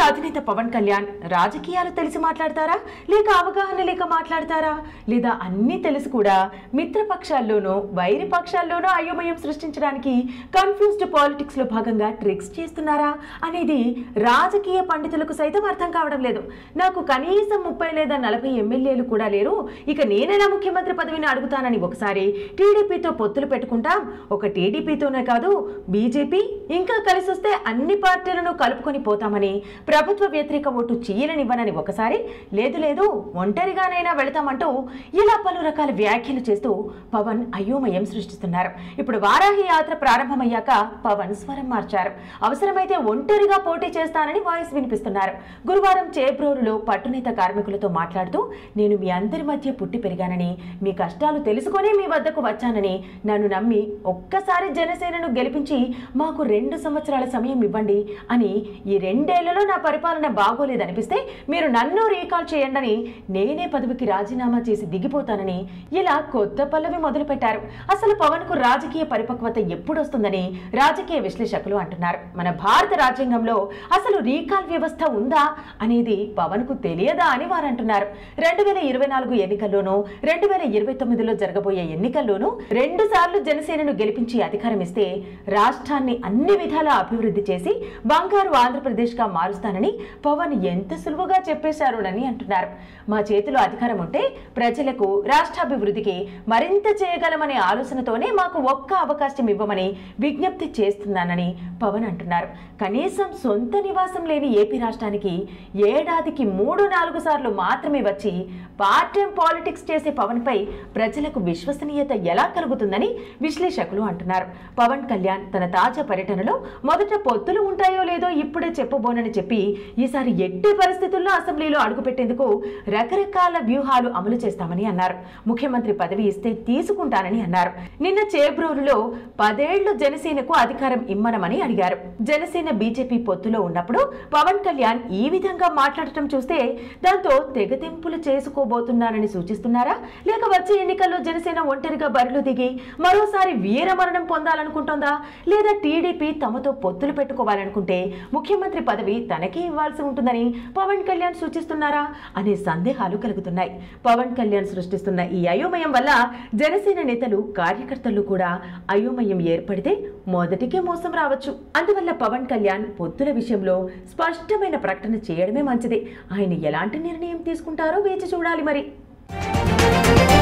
అధినేత పవన్ కళ్యాణ్ రాజకీయాలు తెలిసి మాట్లాడతారా లేక అవగాహన లేక మాట్లాడతారా లేదా అన్నీ తెలిసి కూడా మిత్రపక్షాల్లోనూ వైరి పక్షాల్లోనూ అయోమయం సృష్టించడానికి కన్ఫ్యూజ్డ్ పాలిటిక్స్ లో భాగంగా ట్రిక్స్ చేస్తున్నారా అనేది రాజకీయ పండితులకు సైతం అర్థం కావడం లేదు నాకు కనీసం ముప్పై లేదా నలభై ఎమ్మెల్యేలు కూడా లేరు ఇక నేనెలా ముఖ్యమంత్రి పదవిని అడుగుతానని ఒకసారి టీడీపీతో పొత్తులు పెట్టుకుంటాం ఒక టీడీపీతోనే కాదు బీజేపీ ఇంకా కలిసి వస్తే అన్ని పార్టీలను కలుపుకొని పోతామని ప్రభుత్వ వ్యతిరేక ఓటు చీయలనివ్వనని ఒకసారి లేదు లేదు ఒంటరిగానైనా వెళతామంటూ ఇలా పలు రకాల వ్యాఖ్యలు చేస్తూ పవన్ అయోమయం సృష్టిస్తున్నారు ఇప్పుడు వారాహి యాత్ర ప్రారంభమయ్యాక పవన్ స్వరం మార్చారు అవసరమైతే ఒంటరిగా పోటీ చేస్తానని వాయిస్ వినిపిస్తున్నారు గురువారం చేబ్రోలులో పట్టునేత కార్మికులతో మాట్లాడుతూ నేను మీ అందరి మధ్య పుట్టి పెరిగానని మీ కష్టాలు తెలుసుకొని మీ వద్దకు వచ్చానని నన్ను నమ్మి ఒక్కసారి జనసేనను గెలిపించి మాకు రెండు సంవత్సరాల సమయం ఇవ్వండి అని ఈ రెండేళ్లలో నా పరిపాలన బాగోలేదనిపిస్తే మీరు నన్ను రీకాల్ చేయండి నేనే పదవికి రాజీనామా చేసి దిగిపోతానని ఇలా కొత్త పల్లవి మొదలుపెట్టారు అసలు పవన్ కు రాజకీయ పరిపక్వత ఎప్పుడు వస్తుందని రాజకీయ విశ్లేషకులు అంటున్నారు మన భారత రాజ్యాంగంలో అసలు రీకాల్ వ్యవస్థ ఉందా అనేది పవన్ కు తెలియదా అని వారు అంటున్నారు రెండు వేల ఇరవై నాలుగు ఎన్నికల్లోనూ రెండు వేల ఇరవై తొమ్మిదిలో జరగబోయే ఎన్నికల్లోనూ రెండు సార్లు జనసేనను గెలిపించి అధికారం ఇస్తే రాష్ట్రాన్ని అన్ని విధాలా అభివృద్ధి చేసి బంగారు ఆంధ్రప్రదేశ్ గా మారుస్తానని పవన్ ఎంత సులువుగా చెప్పేశారోనని అంటున్నారు మా చేతిలో అధికారం ఉంటే ప్రజలకు రాష్ట్రాభివృద్ధికి మరింత చేయగలమనే ఆలోచనతోనే మాకు ఒక్క అవకాశం ఇవ్వమని విజ్ఞప్తి చేస్తున్నానని పవన్ అంటున్నారు కనీసం సొంత నివాసం లేని ఏపీ రాష్ట్రానికి ఏడాదికి మూడు నాలుగు సార్లు మాత్రమే వచ్చి పార్ట్ టైం పాలిటిక్స్ చేసే పవన్ పై ప్రజలకు విశ్వసనీయత ఎలా కలుగుతుందని విశ్లేషకులు అంటున్నారు పవన్ కళ్యాణ్ తన తాజా పర్యటనలో మొదట పొత్తులు ఉంటాయో లేదో ఇప్పుడే చెప్పబోనని చెప్పి ఈసారి ఎట్టి పరిస్థితుల్లో అసెంబ్లీలో అడుగుపెట్టేందుకు రకరకాల వ్యూహాలు అమలు చేస్తామని అన్నారు ముఖ్యమంత్రి పదవి ఇస్తే తీసుకుంటానని అన్నారు నిన్న చేబ్రోలులో పదేళ్లు జనసేనకు అధికారం ఇమ్మనమని అడిగారు జనసేన బీజేపీ పొత్తులో ఉన్నప్పుడు పవన్ కళ్యాణ్ ఈ విధంగా మాట్లాడటం చూస్తే దాంతో తెగతెంపులు చేసుకోబోతున్నారని సూచిస్తున్నారా లేక వచ్చే ఎన్నికల్లో జనసేన ఒంటరిగా బరిలో దిగి మరోసారి వీరమరణం పొందాలనుకుంటోందా లేదా టీడీపీ తమతో పొత్తులు పెట్టుకోవాలనుకుంటే ముఖ్యమంత్రి పదవి తనకే ఇవ్వాల్సి ఉంటుందని పవన్ కళ్యాణ్ సూచిస్తున్నారా అనే సందేహాలు కలుగుతున్నాయి పవన్ కళ్యాణ్ సృష్టిస్తున్న ఈ అయోమయం వల్ల జనసేన నేతలు కార్యకర్తలు కూడా అయోమయం ఏర్పడితే మొదటికే మోసం రావచ్చు అందువల్ల పవన్ కళ్యాణ్ పొత్తుల విషయంలో స్పష్టమైన ప్రకటన చేయడమే మంచిది ఆయన ఎలాంటి నిర్ణయం తీసుకుంటారో వేచి చూడాలి మరి